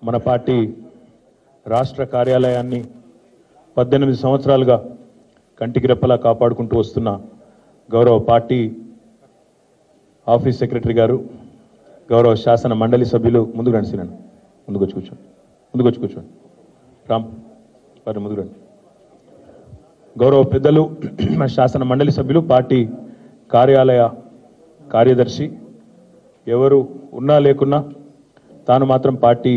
మన పార్టీ రాష్ట్ర కార్యాలయాన్ని పద్దెనిమిది సంవత్సరాలుగా కంటికి రెప్పలా కాపాడుకుంటూ వస్తున్న గౌరవ పార్టీ ఆఫీస్ సెక్రటరీ గారు గౌరవ శాసన మండలి సభ్యులు ముందుకు రండి సీనన్న ముందుకు వచ్చి కూర్చోండి ముందుకు వచ్చి కూర్చోండి రామ్ వారి ముందుకు రండి గౌరవ పెద్దలు మన శాసన మండలి సభ్యులు పార్టీ కార్యాలయ కార్యదర్శి ఎవరు ఉన్నా లేకున్నా తాను మాత్రం పార్టీ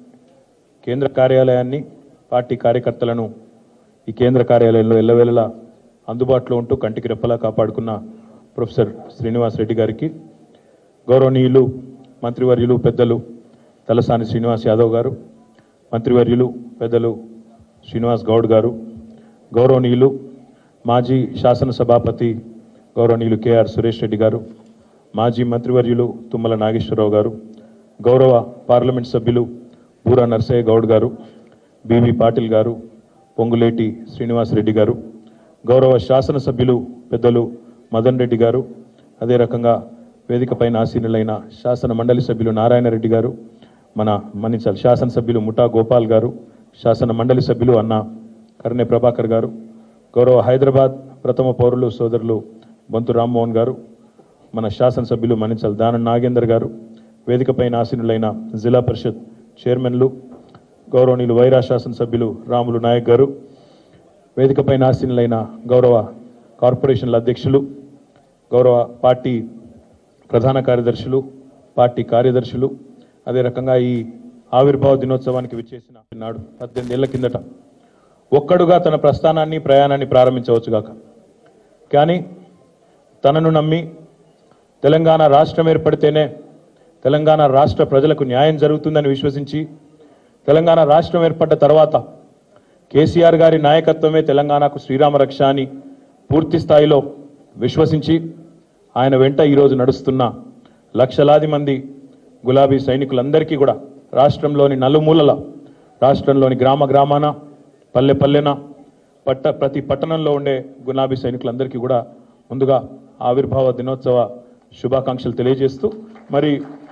కేంద్ర కార్యాలయాన్ని పార్టీ కార్యకర్తలను ఈ కేంద్ర కార్యాలయంలో ఎల్లవేళలా అందుబాటులో ఉంటూ కంటికి రెప్పలా కాపాడుకున్న ప్రొఫెసర్ శ్రీనివాస్ రెడ్డి గారికి గౌరవనీయులు మంత్రివర్యులు పెద్దలు తలసాని శ్రీనివాస్ యాదవ్ గారు మంత్రివర్యులు పెద్దలు శ్రీనివాస్ గౌడ్ గారు గౌరవనీయులు మాజీ శాసనసభాపతి గౌరవనీయులు కేఆర్ సురేష్ రెడ్డి గారు మాజీ మంత్రివర్యులు తుమ్మల నాగేశ్వరరావు గారు గౌరవ పార్లమెంట్ సభ్యులు బూరా నర్సయ్య గౌడ్ గారు బివి పాటిల్ గారు పొంగులేటి శ్రీనివాసరెడ్డి గారు గౌరవ శాసనసభ్యులు పెద్దలు మదన్ రెడ్డి గారు అదే రకంగా వేదికపైన ఆసీనులైన శాసన మండలి సభ్యులు నారాయణ రెడ్డి గారు మన మన్నించాలి శాసనసభ్యులు ముఠా గోపాల్ గారు శాసన మండలి సభ్యులు అన్న కర్ణె ప్రభాకర్ గారు గౌరవ హైదరాబాద్ ప్రథమ పౌరులు సోదరులు బొంతు రామ్మోహన్ గారు మన శాసనసభ్యులు మణించల్ దాన నాగేందర్ గారు వేదికపైన ఆసీనులైన జిల్లా పరిషత్ చైర్మన్లు గౌరవనీయులు వైరా శాసనసభ్యులు రాములు నాయక్ గారు వేదికపైన ఆసీనులైన గౌరవ కార్పొరేషన్ల అధ్యక్షులు గౌరవ పార్టీ ప్రధాన కార్యదర్శులు పార్టీ కార్యదర్శులు అదే రకంగా ఈ ఆవిర్భావ దినోత్సవానికి విచ్చేసిన నాడు పద్దెనిమిది ఏళ్ల కిందట ఒక్కడుగా తన ప్రస్థానాన్ని ప్రయాణాన్ని ప్రారంభించవచ్చుగాక కానీ తనను నమ్మి తెలంగాణ రాష్ట్రం ఏర్పడితేనే తెలంగాణ రాష్ట్ర ప్రజలకు న్యాయం జరుగుతుందని విశ్వసించి తెలంగాణ రాష్ట్రం ఏర్పడ్డ తర్వాత కేసీఆర్ గారి నాయకత్వమే తెలంగాణకు శ్రీరామ రక్ష అని పూర్తి స్థాయిలో విశ్వసించి ఆయన వెంట ఈరోజు నడుస్తున్న లక్షలాది మంది గులాబీ సైనికులందరికీ కూడా రాష్ట్రంలోని నలుమూలల రాష్ట్రంలోని గ్రామ గ్రామాన పల్లె పల్లెన పట్ట ప్రతి పట్టణంలో ఉండే గులాబీ సైనికులందరికీ కూడా ముందుగా ఆవిర్భావ దినోత్సవ శుభాకాంక్షలు తెలియజేస్తూ మరి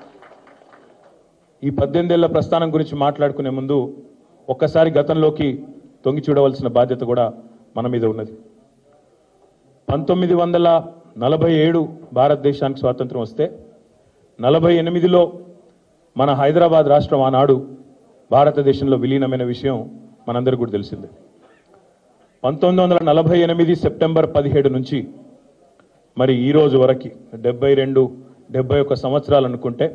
ఈ పద్దెనిమిదేళ్ల ప్రస్థానం గురించి మాట్లాడుకునే ముందు ఒక్కసారి గతంలోకి తొంగి చూడవలసిన బాధ్యత కూడా మన మీద ఉన్నది పంతొమ్మిది వందల నలభై ఏడు భారతదేశానికి స్వాతంత్రం వస్తే నలభై ఎనిమిదిలో మన హైదరాబాద్ రాష్ట్రం ఆనాడు భారతదేశంలో విలీనమైన విషయం మనందరికీ కూడా తెలిసిందే పంతొమ్మిది వందల నలభై ఎనిమిది సెప్టెంబర్ పదిహేడు నుంచి మరి ఈ రోజు వరకు డెబ్బై రెండు డెబ్బై ఒక్క సంవత్సరాలు అనుకుంటే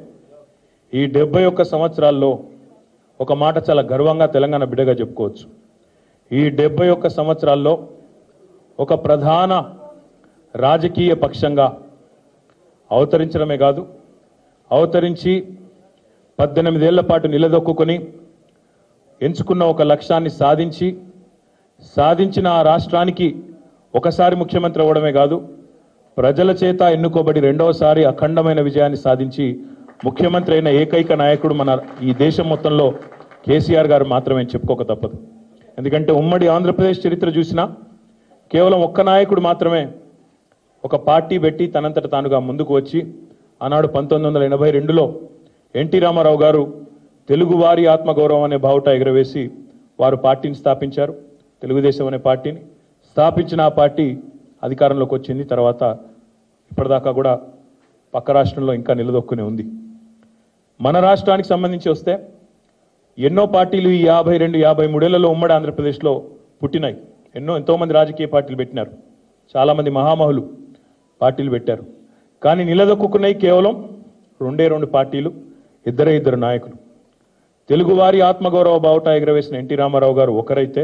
ఈ డెబ్బై ఒక్క సంవత్సరాల్లో ఒక మాట చాలా గర్వంగా తెలంగాణ బిడ్డగా చెప్పుకోవచ్చు ఈ డెబ్బై ఒక్క సంవత్సరాల్లో ఒక ప్రధాన రాజకీయ పక్షంగా అవతరించడమే కాదు అవతరించి పద్దెనిమిదేళ్ల పాటు నిలదొక్కుని ఎంచుకున్న ఒక లక్ష్యాన్ని సాధించి సాధించిన ఆ రాష్ట్రానికి ఒకసారి ముఖ్యమంత్రి అవ్వడమే కాదు ప్రజల చేత ఎన్నుకోబడి రెండవసారి అఖండమైన విజయాన్ని సాధించి ముఖ్యమంత్రి అయిన ఏకైక నాయకుడు మన ఈ దేశం మొత్తంలో కేసీఆర్ గారు మాత్రమే అని చెప్పుకోక తప్పదు ఎందుకంటే ఉమ్మడి ఆంధ్రప్రదేశ్ చరిత్ర చూసినా కేవలం ఒక్క నాయకుడు మాత్రమే ఒక పార్టీ పెట్టి తనంతట తానుగా ముందుకు వచ్చి ఆనాడు పంతొమ్మిది వందల ఎనభై రెండులో ఎన్టీ రామారావు గారు తెలుగువారి ఆత్మగౌరవం అనే బావుట ఎగరవేసి వారు పార్టీని స్థాపించారు తెలుగుదేశం అనే పార్టీని స్థాపించిన ఆ పార్టీ అధికారంలోకి వచ్చింది తర్వాత ఇప్పటిదాకా కూడా పక్క రాష్ట్రంలో ఇంకా నిలదొక్కునే ఉంది మన రాష్ట్రానికి సంబంధించి వస్తే ఎన్నో పార్టీలు ఈ యాభై రెండు యాభై మూడేళ్లలో ఉమ్మడి ఆంధ్రప్రదేశ్లో పుట్టినాయి ఎన్నో ఎంతోమంది రాజకీయ పార్టీలు పెట్టినారు చాలామంది మహామహులు పార్టీలు పెట్టారు కానీ నిలదొక్కున్నాయి కేవలం రెండే రెండు పార్టీలు ఇద్దరే ఇద్దరు నాయకులు తెలుగువారి ఆత్మగౌరవ బావుట ఎగరవేసిన ఎన్టీ రామారావు గారు ఒకరైతే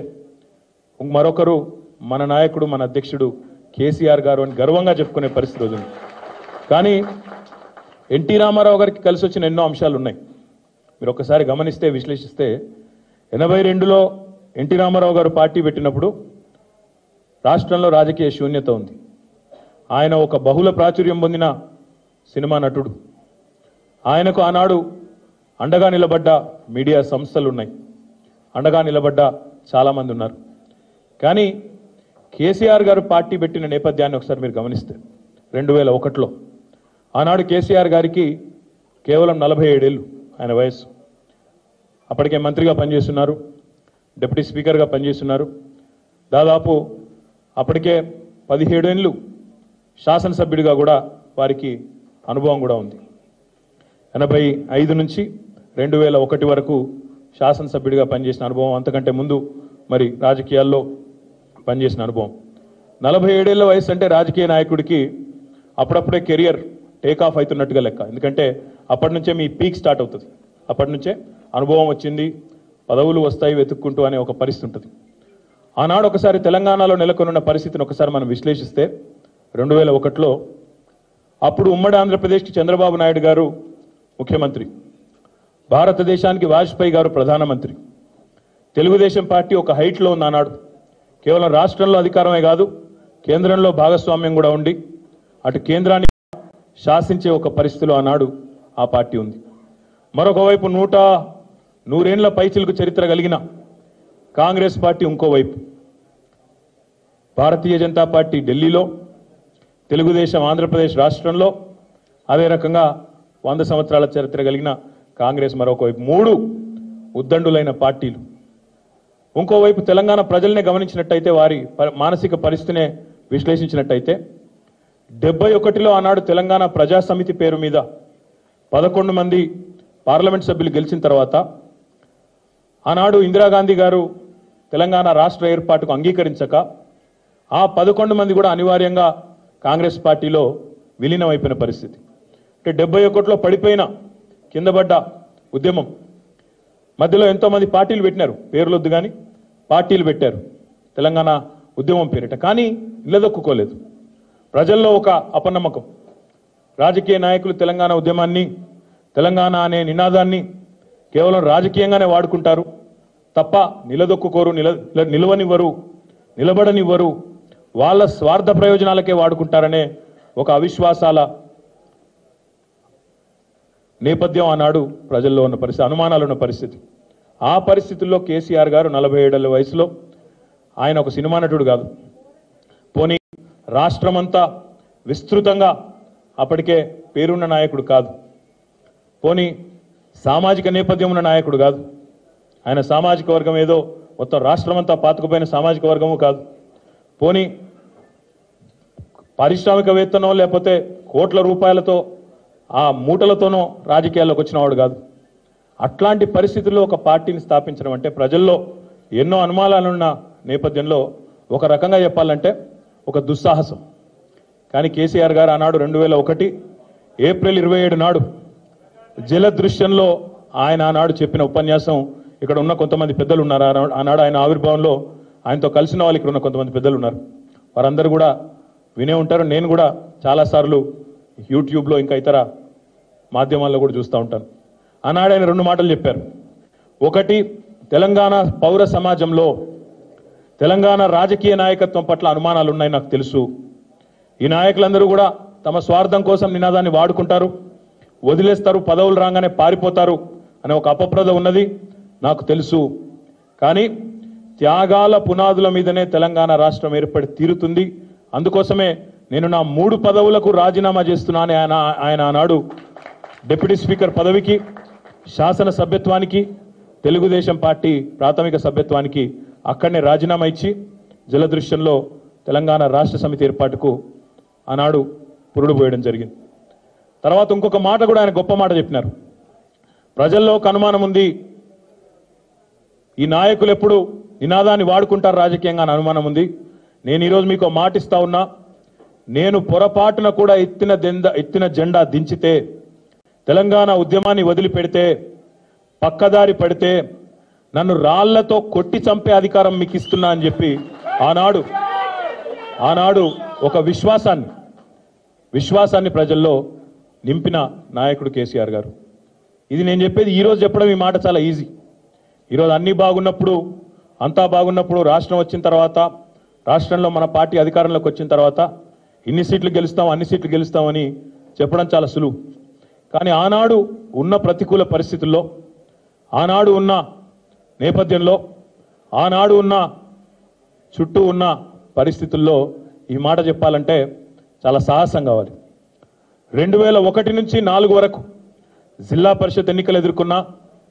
మరొకరు మన నాయకుడు మన అధ్యక్షుడు కేసీఆర్ గారు అని గర్వంగా చెప్పుకునే పరిస్థితి రోజు ఉంది. కానీ ఎన్టీ రామారావు గారికి కలిసి వచ్చిన ఎన్నో అంశాలు ఉన్నాయి మీరు ఒకసారి గమనిస్తే విశ్లేషిస్తే ఎనభై రెండులో ఎన్టీ రామారావు గారు పార్టీ పెట్టినప్పుడు రాష్ట్రంలో రాజకీయ శూన్యత ఉంది ఆయన ఒక బహుళ ప్రాచుర్యం పొందిన సినిమా నటుడు ఆయనకు ఆనాడు అండగా నిలబడ్డ మీడియా సంస్థలు ఉన్నాయి అండగా నిలబడ్డ చాలామంది ఉన్నారు కానీ కేసీఆర్ గారు పార్టీ పెట్టిన నేపథ్యాన్ని ఒకసారి మీరు గమనిస్తే రెండు వేల ఒకటిలో ఆనాడు కేసీఆర్ గారికి కేవలం నలభై ఏడేళ్ళు ఆయన వయస్సు అప్పటికే మంత్రిగా పనిచేస్తున్నారు డిప్యూటీ స్పీకర్గా పనిచేస్తున్నారు దాదాపు అప్పటికే పదిహేడు ఏళ్ళు శాసనసభ్యుడిగా కూడా వారికి అనుభవం కూడా ఉంది ఎనభై ఐదు నుంచి రెండు వేల ఒకటి వరకు శాసనసభ్యుడిగా పనిచేసిన అనుభవం అంతకంటే ముందు మరి రాజకీయాల్లో పనిచేసిన అనుభవం నలభై ఏడేళ్ల వయసు అంటే రాజకీయ నాయకుడికి అప్పుడప్పుడే కెరియర్ టేక్ ఆఫ్ అవుతున్నట్టుగా లెక్క ఎందుకంటే అప్పటి నుంచే మీ పీక్ స్టార్ట్ అవుతుంది అప్పటి నుంచే అనుభవం వచ్చింది పదవులు వస్తాయి వెతుక్కుంటూ అనే ఒక పరిస్థితి ఉంటుంది ఆనాడు ఒకసారి తెలంగాణలో నెలకొనున్న పరిస్థితిని ఒకసారి మనం విశ్లేషిస్తే రెండు వేల ఒకటిలో అప్పుడు ఉమ్మడి ఆంధ్రప్రదేశ్కి చంద్రబాబు నాయుడు గారు ముఖ్యమంత్రి భారతదేశానికి వాజ్పేయి గారు ప్రధానమంత్రి తెలుగుదేశం పార్టీ ఒక హైట్లో ఉంది ఆనాడు కేవలం రాష్ట్రంలో అధికారమే కాదు కేంద్రంలో భాగస్వామ్యం కూడా ఉండి అటు కేంద్రాన్ని శాసించే ఒక పరిస్థితిలో ఆనాడు ఆ పార్టీ ఉంది మరొక వైపు నూట నూరేండ్ల పైచిలకు చరిత్ర కలిగిన కాంగ్రెస్ పార్టీ ఇంకోవైపు భారతీయ జనతా పార్టీ ఢిల్లీలో తెలుగుదేశం ఆంధ్రప్రదేశ్ రాష్ట్రంలో అదే రకంగా వంద సంవత్సరాల చరిత్ర కలిగిన కాంగ్రెస్ మరొక వైపు మూడు ఉద్దండులైన పార్టీలు ఇంకోవైపు తెలంగాణ ప్రజల్నే గమనించినట్టయితే వారి ప- మానసిక పరిస్థితినే విశ్లేషించినట్టయితే డెబ్బై ఒకటిలో ఆనాడు తెలంగాణ ప్రజా సమితి పేరు మీద పదకొండు మంది పార్లమెంట్ సభ్యులు గెలిచిన తర్వాత ఆనాడు ఇందిరాగాంధీ గారు తెలంగాణ రాష్ట్ర ఏర్పాటుకు అంగీకరించక ఆ పదకొండు మంది కూడా అనివార్యంగా కాంగ్రెస్ పార్టీలో విలీనం అయిపోయిన పరిస్థితి అంటే డెబ్బై ఒకటిలో పడిపోయిన కింద పడ్డ ఉద్యమం మధ్యలో ఎంతోమంది పార్టీలు పెట్టినారు పేర్లొద్దు కానీ పార్టీలు పెట్టారు తెలంగాణ ఉద్యమం పేరిట కానీ నిలదొక్కుకోలేదు ప్రజల్లో ఒక అపనమ్మకం రాజకీయ నాయకులు తెలంగాణ ఉద్యమాన్ని తెలంగాణ అనే నినాదాన్ని కేవలం రాజకీయంగానే వాడుకుంటారు తప్ప నిలదొక్కుకోరు నిల నిల- నిలవనివ్వరు నిలబడనివ్వరు వాళ్ళ స్వార్థ ప్రయోజనాలకే వాడుకుంటారనే ఒక అవిశ్వాసాల నేపథ్యం ఆనాడు ప్రజల్లో ఉన్న పరిస్థితి అనుమానాలు ఉన్న పరిస్థితి ఆ పరిస్థితుల్లో కేసీఆర్ గారు నలభై ఏడేళ్ల వయసులో ఆయన ఒక సినిమా నటుడు కాదు పోనీ రాష్ట్రమంతా విస్తృతంగా అప్పటికే పేరున్న నాయకుడు కాదు పోనీ సామాజిక నేపథ్యం ఉన్న నాయకుడు కాదు ఆయన సామాజిక వర్గం ఏదో మొత్తం రాష్ట్రమంతా పాతుకుపోయిన సామాజిక వర్గము కాదు పోనీ పారిశ్రామికవేత్తనో లేకపోతే కోట్ల రూపాయలతో ఆ మూటలతోనో రాజకీయాల్లోకి వచ్చినవాడు కాదు అట్లాంటి పరిస్థితుల్లో ఒక పార్టీని స్థాపించడం అంటే ప్రజల్లో ఎన్నో అనుమానాలున్న నేపథ్యంలో ఒక రకంగా చెప్పాలంటే ఒక దుస్సాహసం కానీ కేసీఆర్ గారు ఆనాడు రెండు వేల ఒకటి ఏప్రిల్ ఇరవై ఏడు నాడు జలదృశ్యంలో ఆయన ఆనాడు చెప్పిన ఉపన్యాసం ఇక్కడ ఉన్న కొంతమంది పెద్దలు ఉన్నారు ఆనాడు- ఆనాడు ఆయన ఆవిర్భావంలో ఆయనతో కలిసిన వాళ్ళు ఇక్కడ ఉన్న కొంతమంది పెద్దలు ఉన్నారు వారందరూ కూడా వినే ఉంటారు నేను కూడా చాలాసార్లు యూట్యూబ్లో ఇంకా ఇతర మాధ్యమాల్లో కూడా చూస్తూ ఉంటాను ఆనాడు ఆయన రెండు మాటలు చెప్పారు ఒకటి తెలంగాణ పౌర సమాజంలో తెలంగాణ రాజకీయ నాయకత్వం పట్ల అనుమానాలు ఉన్నాయి నాకు తెలుసు ఈ నాయకులందరూ కూడా తమ స్వార్థం కోసం నినాదాన్ని వాడుకుంటారు వదిలేస్తారు పదవులు రాగానే పారిపోతారు అనే ఒక అపప్రద ఉన్నది నాకు తెలుసు కానీ త్యాగాల పునాదుల మీదనే తెలంగాణ రాష్ట్రం ఏర్పడి తీరుతుంది అందుకోసమే నేను నా మూడు పదవులకు రాజీనామా చేస్తున్నాను ఆయన ఆయన ఆనాడు డిప్యూటీ స్పీకర్ పదవికి శాసన సభ్యత్వానికి తెలుగుదేశం పార్టీ ప్రాథమిక సభ్యత్వానికి అక్కడనే రాజీనామా ఇచ్చి జలదృశ్యంలో తెలంగాణ రాష్ట్ర సమితి ఏర్పాటుకు ఆనాడు పురుడు పోయడం జరిగింది తర్వాత ఇంకొక మాట కూడా ఆయన గొప్ప మాట చెప్పినారు ప్రజల్లో ఒక అనుమానం ఉంది ఈ నాయకులు ఎప్పుడు నినాదాన్ని వాడుకుంటారు రాజకీయంగా అని అనుమానం ఉంది నేను ఈరోజు మీకు ఒక మాట ఇస్తా ఉన్నా నేను పొరపాటున కూడా ఎత్తిన దెంద ఎత్తిన జెండా దించితే తెలంగాణ ఉద్యమాన్ని వదిలిపెడితే పక్కదారి పడితే నన్ను రాళ్లతో కొట్టి చంపే అధికారం మీకు ఇస్తున్నా అని చెప్పి ఆనాడు ఆనాడు ఒక విశ్వాసాన్ని విశ్వాసాన్ని ప్రజల్లో నింపిన నాయకుడు కేసీఆర్ గారు ఇది నేను చెప్పేది ఈరోజు చెప్పడం ఈ మాట చాలా ఈజీ ఈరోజు అన్నీ బాగున్నప్పుడు అంతా బాగున్నప్పుడు రాష్ట్రం వచ్చిన తర్వాత రాష్ట్రంలో మన పార్టీ అధికారంలోకి వచ్చిన తర్వాత ఇన్ని సీట్లు గెలుస్తాం అన్ని సీట్లు గెలుస్తామని చెప్పడం చాలా సులువు కానీ ఆనాడు ఉన్న ప్రతికూల పరిస్థితుల్లో ఆనాడు ఉన్న నేపథ్యంలో ఆనాడు ఉన్న చుట్టూ ఉన్న పరిస్థితుల్లో ఈ మాట చెప్పాలంటే చాలా సాహసం కావాలి రెండు వేల ఒకటి నుంచి నాలుగు వరకు జిల్లా పరిషత్ ఎన్నికలు ఎదుర్కొన్నా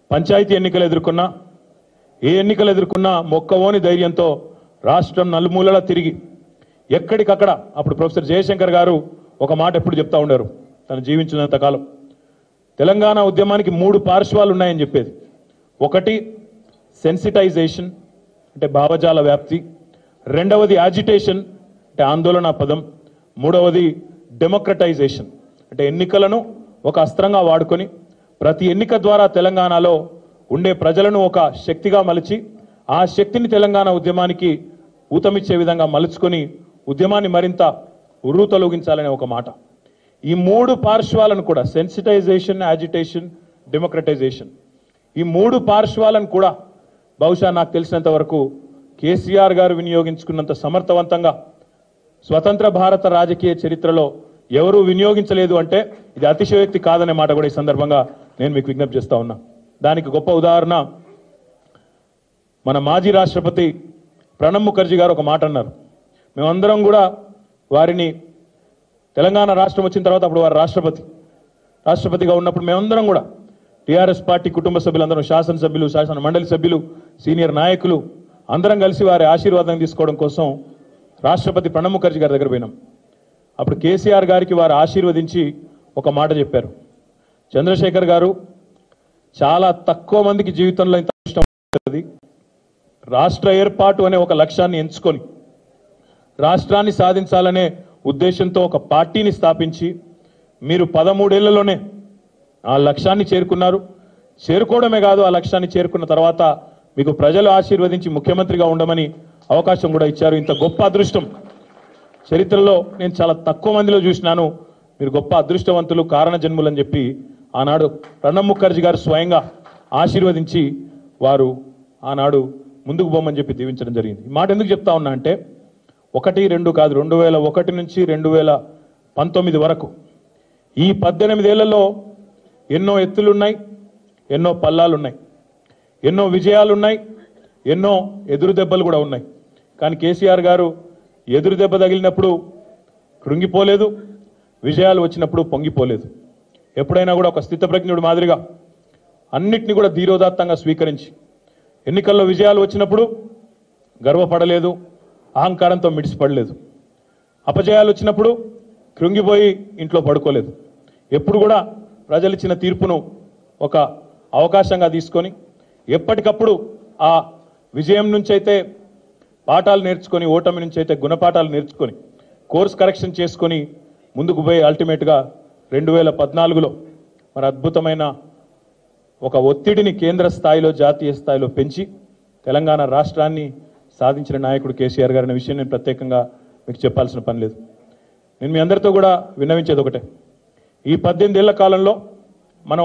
పంచాయతీ ఎన్నికలు ఎదుర్కొన్నా ఏ ఎన్నికలు ఎదుర్కొన్నా మొక్కవోని ధైర్యంతో రాష్ట్రం నలుమూలలా తిరిగి ఎక్కడికక్కడ అప్పుడు ప్రొఫెసర్ జయశంకర్ గారు ఒక మాట ఎప్పుడు చెప్తా ఉండేవారు తను జీవించినంత కాలం తెలంగాణ ఉద్యమానికి మూడు పార్శ్వాలు ఉన్నాయని చెప్పేది ఒకటి సెన్సిటైజేషన్ అంటే భావజాల వ్యాప్తి రెండవది యాజిటేషన్ అంటే ఆందోళన పదం మూడవది డెమోక్రటైజేషన్ అంటే ఎన్నికలను ఒక అస్త్రంగా వాడుకొని ప్రతి ఎన్నిక ద్వారా తెలంగాణలో ఉండే ప్రజలను ఒక శక్తిగా మలిచి ఆ శక్తిని తెలంగాణ ఉద్యమానికి ఊతమిచ్చే విధంగా మలుచుకొని ఉద్యమాన్ని మరింత ఉర్రూతలొగించాలనే ఒక మాట ఈ మూడు పార్శ్వాలను కూడా సెన్సిటైజేషన్ యాజిటేషన్ డెమోక్రటైజేషన్ ఈ మూడు పార్శ్వాలను కూడా బహుశా నాకు తెలిసినంత వరకు కేసీఆర్ గారు వినియోగించుకున్నంత సమర్థవంతంగా స్వతంత్ర భారత రాజకీయ చరిత్రలో ఎవరూ వినియోగించలేదు అంటే ఇది అతిశయోక్తి కాదనే మాట కూడా ఈ సందర్భంగా నేను మీకు విజ్ఞప్తి చేస్తా ఉన్నా దానికి గొప్ప ఉదాహరణ మన మాజీ రాష్ట్రపతి ప్రణబ్ ముఖర్జీ గారు ఒక మాట అన్నారు మేమందరం కూడా వారిని తెలంగాణ రాష్ట్రం వచ్చిన తర్వాత అప్పుడు వారు రాష్ట్రపతి రాష్ట్రపతిగా ఉన్నప్పుడు మేమందరం కూడా టీఆర్ఎస్ పార్టీ కుటుంబ సభ్యులందరం శాసనసభ్యులు శాసన మండలి సభ్యులు సీనియర్ నాయకులు అందరం కలిసి వారి ఆశీర్వాదం తీసుకోవడం కోసం రాష్ట్రపతి ప్రణబ్ ముఖర్జీ గారి దగ్గర పోయినాం అప్పుడు కేసీఆర్ గారికి వారు ఆశీర్వదించి ఒక మాట చెప్పారు చంద్రశేఖర్ గారు చాలా తక్కువ మందికి జీవితంలో ఇంత అదృష్టం ఉంటుంది రాష్ట్ర ఏర్పాటు అనే ఒక లక్ష్యాన్ని ఎంచుకొని రాష్ట్రాన్ని సాధించాలనే ఉద్దేశంతో ఒక పార్టీని స్థాపించి మీరు పదమూడేళ్లలోనే ఆ లక్ష్యాన్ని చేరుకున్నారు చేరుకోవడమే కాదు ఆ లక్ష్యాన్ని చేరుకున్న తర్వాత మీకు ప్రజలు ఆశీర్వదించి ముఖ్యమంత్రిగా ఉండమని అవకాశం కూడా ఇచ్చారు ఇంత గొప్ప అదృష్టం చరిత్రలో నేను చాలా తక్కువ మందిలో చూసినాను మీరు గొప్ప అదృష్టవంతులు కారణ జన్ములని చెప్పి ఆనాడు ప్రణబ్ ముఖర్జీ గారు స్వయంగా ఆశీర్వదించి వారు ఆనాడు ముందుకు పోమని చెప్పి దీవించడం జరిగింది ఈ మాట ఎందుకు చెప్తా ఉన్నా అంటే ఒకటి రెండు కాదు రెండు వేల ఒకటి నుంచి రెండు వేల పంతొమ్మిది వరకు ఈ పద్దెనిమిదేళ్లలో ఎన్నో ఎత్తులున్నాయి ఎన్నో పల్లాలున్నాయి ఎన్నో విజయాలున్నాయి ఎన్నో ఎదురు దెబ్బలు కూడా ఉన్నాయి కానీ కేసీఆర్ గారు ఎదురు దెబ్బ తగిలినప్పుడు కృంగిపోలేదు విజయాలు వచ్చినప్పుడు పొంగిపోలేదు ఎప్పుడైనా కూడా ఒక స్థితప్రజ్ఞుడు మాదిరిగా అన్నిటిని కూడా ధీరోదాత్తంగా స్వీకరించి ఎన్నికల్లో విజయాలు వచ్చినప్పుడు గర్వపడలేదు అహంకారంతో మిడిసిపడలేదు అపజయాలు వచ్చినప్పుడు కృంగిపోయి ఇంట్లో పడుకోలేదు ఎప్పుడు కూడా ప్రజలు ఇచ్చిన తీర్పును ఒక అవకాశంగా తీసుకొని ఎప్పటికప్పుడు ఆ విజయం నుంచి అయితే పాఠాలు నేర్చుకొని ఓటమి నుంచి అయితే గుణపాఠాలు నేర్చుకొని కోర్స్ కరెక్షన్ చేసుకొని ముందుకు పోయి అల్టిమేట్గా రెండు వేల పద్నాలుగులో మరి అద్భుతమైన ఒక ఒత్తిడిని కేంద్ర స్థాయిలో జాతీయ స్థాయిలో పెంచి తెలంగాణ రాష్ట్రాన్ని సాధించిన నాయకుడు కేసీఆర్ గారు అనే విషయం నేను ప్రత్యేకంగా మీకు చెప్పాల్సిన పని లేదు నేను మీ అందరితో కూడా విన్నవించేది ఒకటే ఈ పద్దెనిమిది ఏళ్ల కాలంలో మనం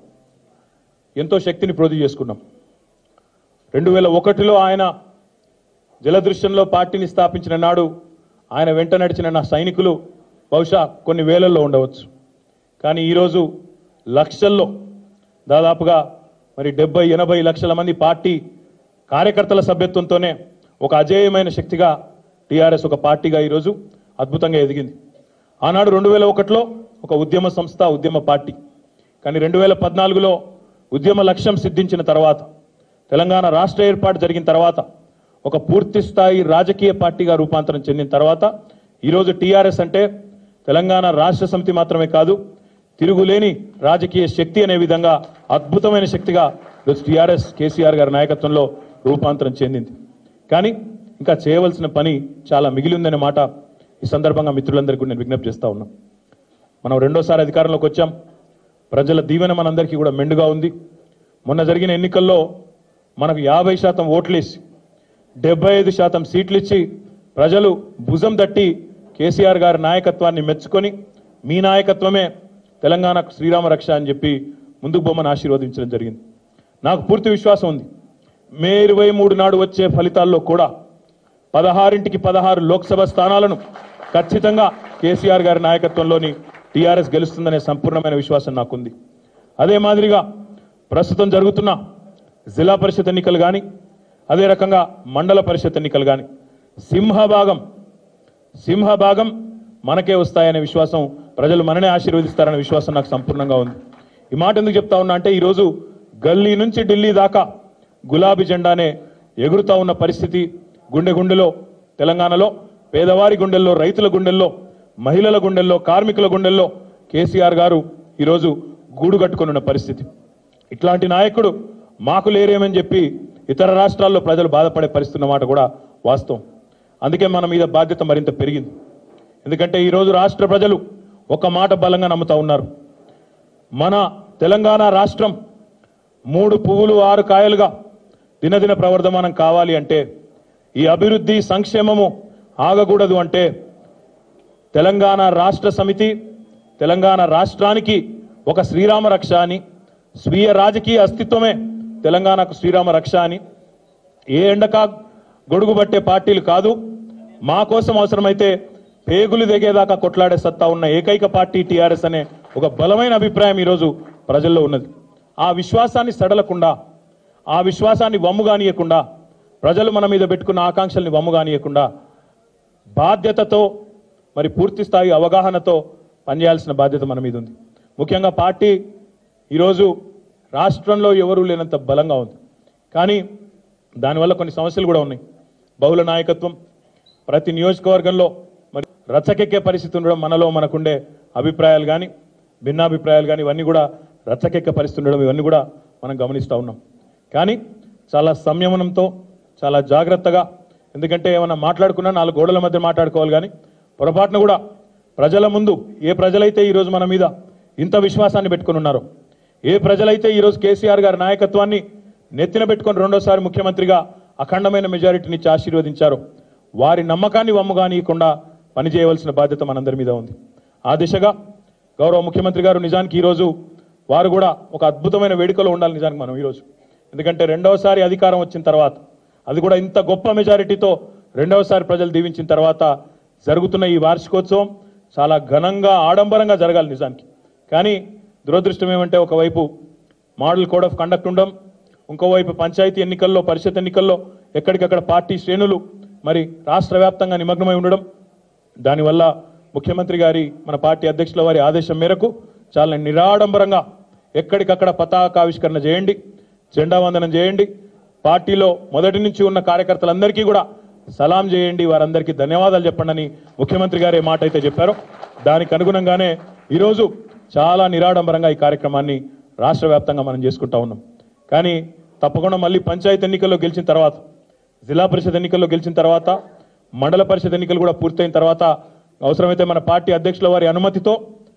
ఎంతో శక్తిని ప్రొడ్యూస్ చేసుకున్నాం రెండు వేల ఒకటిలో ఆయన జలదృశ్యంలో పార్టీని స్థాపించిన నాడు ఆయన వెంట నడిచిన నా సైనికులు బహుశా కొన్ని వేలల్లో ఉండవచ్చు కానీ ఈరోజు లక్షల్లో దాదాపుగా మరి డెబ్బై ఎనభై లక్షల మంది పార్టీ కార్యకర్తల సభ్యత్వంతోనే ఒక అజేయమైన శక్తిగా టీఆర్ఎస్ ఒక పార్టీగా ఈరోజు అద్భుతంగా ఎదిగింది ఆనాడు రెండు వేల ఒకటిలో ఒక ఉద్యమ సంస్థ ఉద్యమ పార్టీ కానీ రెండు వేల పద్నాలుగులో ఉద్యమ లక్ష్యం సిద్ధించిన తర్వాత తెలంగాణ రాష్ట్ర ఏర్పాటు జరిగిన తర్వాత ఒక పూర్తి స్థాయి రాజకీయ పార్టీగా రూపాంతరం చెందిన తర్వాత ఈరోజు టీఆర్ఎస్ అంటే తెలంగాణ రాష్ట్ర సమితి మాత్రమే కాదు తిరుగులేని రాజకీయ శక్తి అనే విధంగా అద్భుతమైన శక్తిగా ఈరోజు టీఆర్ఎస్ కేసీఆర్ గారి నాయకత్వంలో రూపాంతరం చెందింది కానీ ఇంకా చేయవలసిన పని చాలా మిగిలి ఉందనే మాట ఈ సందర్భంగా మిత్రులందరికీ కూడా నేను విజ్ఞప్తి చేస్తా ఉన్నా మనం రెండోసారి అధికారంలోకి వచ్చాం ప్రజల దీవెన మనందరికీ కూడా మెండుగా ఉంది మొన్న జరిగిన ఎన్నికల్లో మనకు యాభై శాతం ఓట్లేసి డెబ్బై ఐదు శాతం సీట్లు ఇచ్చి ప్రజలు భుజం తట్టి కేసీఆర్ గారి నాయకత్వాన్ని మెచ్చుకొని మీ నాయకత్వమే తెలంగాణకు శ్రీరామ రక్ష అని చెప్పి ముందుకు బొమ్మను ఆశీర్వదించడం జరిగింది నాకు పూర్తి విశ్వాసం ఉంది మే ఇరవై మూడు నాడు వచ్చే ఫలితాల్లో కూడా పదహారింటికి పదహారు లోక్సభ స్థానాలను ఖచ్చితంగా కేసీఆర్ గారి నాయకత్వంలోని టీఆర్ఎస్ గెలుస్తుందనే సంపూర్ణమైన విశ్వాసం నాకుంది అదే మాదిరిగా ప్రస్తుతం జరుగుతున్న జిల్లా పరిషత్ ఎన్నికలు కానీ అదే రకంగా మండల పరిషత్ ఎన్నికలు కానీ సింహభాగం సింహభాగం మనకే వస్తాయనే విశ్వాసం ప్రజలు మననే ఆశీర్వదిస్తారనే విశ్వాసం నాకు సంపూర్ణంగా ఉంది ఈ మాట ఎందుకు చెప్తా ఉన్నా అంటే ఈరోజు గల్లీ నుంచి ఢిల్లీ దాకా గులాబీ జెండానే ఎగురుతా ఉన్న పరిస్థితి గుండె గుండెలో తెలంగాణలో పేదవారి గుండెల్లో రైతుల గుండెల్లో మహిళల గుండెల్లో కార్మికుల గుండెల్లో కేసీఆర్ గారు ఈరోజు గూడు కట్టుకొని ఉన్న పరిస్థితి ఇట్లాంటి నాయకుడు మాకు లేరేమని చెప్పి ఇతర రాష్ట్రాల్లో ప్రజలు బాధపడే పరిస్థితి ఉన్నమాట కూడా వాస్తవం అందుకే మన మీద బాధ్యత మరింత పెరిగింది ఎందుకంటే ఈరోజు రాష్ట్ర ప్రజలు ఒక మాట బలంగా నమ్ముతా ఉన్నారు మన తెలంగాణ రాష్ట్రం మూడు పువ్వులు ఆరు కాయలుగా దినదిన ప్రవర్ధమానం కావాలి అంటే ఈ అభివృద్ధి సంక్షేమము ఆగకూడదు అంటే తెలంగాణ రాష్ట్ర సమితి తెలంగాణ రాష్ట్రానికి ఒక శ్రీరామ రక్ష అని స్వీయ రాజకీయ అస్తిత్వమే తెలంగాణకు శ్రీరామ రక్ష అని ఏ ఎండకా గొడుగు పట్టే పార్టీలు కాదు మా కోసం అవసరమైతే పేగులు దిగేదాకా కొట్లాడే సత్తా ఉన్న ఏకైక పార్టీ టీఆర్ఎస్ అనే ఒక బలమైన అభిప్రాయం ఈరోజు ప్రజల్లో ఉన్నది ఆ విశ్వాసాన్ని సడలకుండా ఆ విశ్వాసాన్ని వమ్ముగానీయకుండా ప్రజలు మన మీద పెట్టుకున్న ఆకాంక్షల్ని వమ్ముగానీయకుండా బాధ్యతతో మరి పూర్తి స్థాయి అవగాహనతో పనిచేయాల్సిన బాధ్యత మన మీద ఉంది ముఖ్యంగా పార్టీ ఈరోజు రాష్ట్రంలో ఎవరూ లేనంత బలంగా ఉంది కానీ దానివల్ల కొన్ని సమస్యలు కూడా ఉన్నాయి బహుళ నాయకత్వం ప్రతి నియోజకవర్గంలో మరి రచ్చకెక్కే పరిస్థితి ఉండడం మనలో మనకుండే అభిప్రాయాలు కానీ భిన్నాభిప్రాయాలు కానీ ఇవన్నీ కూడా రచ్చకెక్కే పరిస్థితి ఉండడం ఇవన్నీ కూడా మనం గమనిస్తూ ఉన్నాం కానీ చాలా సంయమనంతో చాలా జాగ్రత్తగా ఎందుకంటే ఏమన్నా మాట్లాడుకున్నా నాలుగు గోడల మధ్య మాట్లాడుకోవాలి కానీ పొరపాటున కూడా ప్రజల ముందు ఏ ప్రజలైతే ఈరోజు మన మీద ఇంత విశ్వాసాన్ని పెట్టుకుని ఉన్నారో ఏ ప్రజలైతే ఈరోజు కేసీఆర్ గారి నాయకత్వాన్ని నెత్తిన పెట్టుకొని రెండోసారి ముఖ్యమంత్రిగా అఖండమైన మెజారిటీనిచ్చి ఆశీర్వదించారో వారి నమ్మకాన్ని వమ్ముగానీయకుండా పనిచేయవలసిన బాధ్యత మనందరి మీద ఉంది ఆ దిశగా గౌరవ ముఖ్యమంత్రి గారు నిజానికి ఈరోజు వారు కూడా ఒక అద్భుతమైన వేడుకలో ఉండాలి నిజానికి మనం ఈరోజు ఎందుకంటే రెండవసారి అధికారం వచ్చిన తర్వాత అది కూడా ఇంత గొప్ప మెజారిటీతో రెండవసారి ప్రజలు దీవించిన తర్వాత జరుగుతున్న ఈ వార్షికోత్సవం చాలా ఘనంగా ఆడంబరంగా జరగాలి నిజానికి కానీ దురదృష్టం ఏమంటే ఒకవైపు మోడల్ కోడ్ ఆఫ్ కండక్ట్ ఉండడం ఇంకోవైపు పంచాయతీ ఎన్నికల్లో పరిషత్ ఎన్నికల్లో ఎక్కడికక్కడ పార్టీ శ్రేణులు మరి రాష్ట్ర వ్యాప్తంగా నిమగ్నమై ఉండడం దానివల్ల ముఖ్యమంత్రి గారి మన పార్టీ అధ్యక్షుల వారి ఆదేశం మేరకు చాలా నిరాడంబరంగా ఎక్కడికక్కడ పతాకావిష్కరణ చేయండి జెండా వందనం చేయండి పార్టీలో మొదటి నుంచి ఉన్న కార్యకర్తలందరికీ కూడా సలాం చేయండి వారందరికీ ధన్యవాదాలు చెప్పండి అని ముఖ్యమంత్రి గారు ఏ మాట అయితే చెప్పారో దానికి అనుగుణంగానే ఈరోజు చాలా నిరాడంబరంగా ఈ కార్యక్రమాన్ని రాష్ట్ర వ్యాప్తంగా మనం చేసుకుంటా ఉన్నాం కానీ తప్పకుండా మళ్ళీ పంచాయతీ ఎన్నికల్లో గెలిచిన తర్వాత జిల్లా పరిషత్ ఎన్నికల్లో గెలిచిన తర్వాత మండల పరిషత్ ఎన్నికలు కూడా పూర్తయిన తర్వాత అవసరమైతే మన పార్టీ అధ్యక్షుల వారి అనుమతితో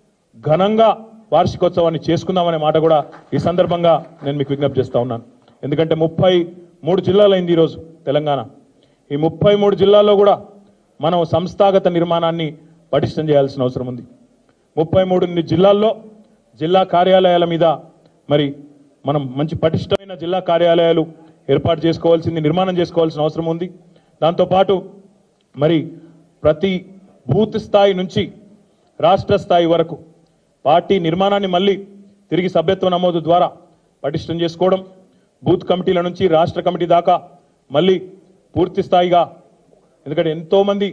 ఘనంగా వార్షికోత్సవాన్ని చేసుకుందామనే మాట కూడా ఈ సందర్భంగా నేను మీకు విజ్ఞప్తి చేస్తా ఉన్నాను ఎందుకంటే ముప్పై మూడు జిల్లాలైంది ఈరోజు తెలంగాణ ఈ ముప్పై మూడు జిల్లాల్లో కూడా మనం సంస్థాగత నిర్మాణాన్ని పటిష్టం చేయాల్సిన అవసరం ఉంది ముప్పై మూడు జిల్లాల్లో జిల్లా కార్యాలయాల మీద మరి మనం మంచి పటిష్టమైన జిల్లా కార్యాలయాలు ఏర్పాటు చేసుకోవాల్సింది నిర్మాణం చేసుకోవాల్సిన అవసరం ఉంది దాంతోపాటు మరి ప్రతి బూత్ స్థాయి నుంచి రాష్ట్ర స్థాయి వరకు పార్టీ నిర్మాణాన్ని మళ్ళీ తిరిగి సభ్యత్వ నమోదు ద్వారా పటిష్టం చేసుకోవడం బూత్ కమిటీల నుంచి రాష్ట్ర కమిటీ దాకా మళ్ళీ పూర్తి స్థాయిగా ఎందుకంటే ఎంతోమంది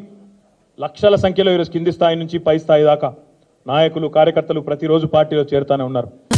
లక్షల సంఖ్యలో ఈరోజు కింది స్థాయి నుంచి పై స్థాయి దాకా నాయకులు కార్యకర్తలు ప్రతిరోజు పార్టీలో చేరుతానే ఉన్నారు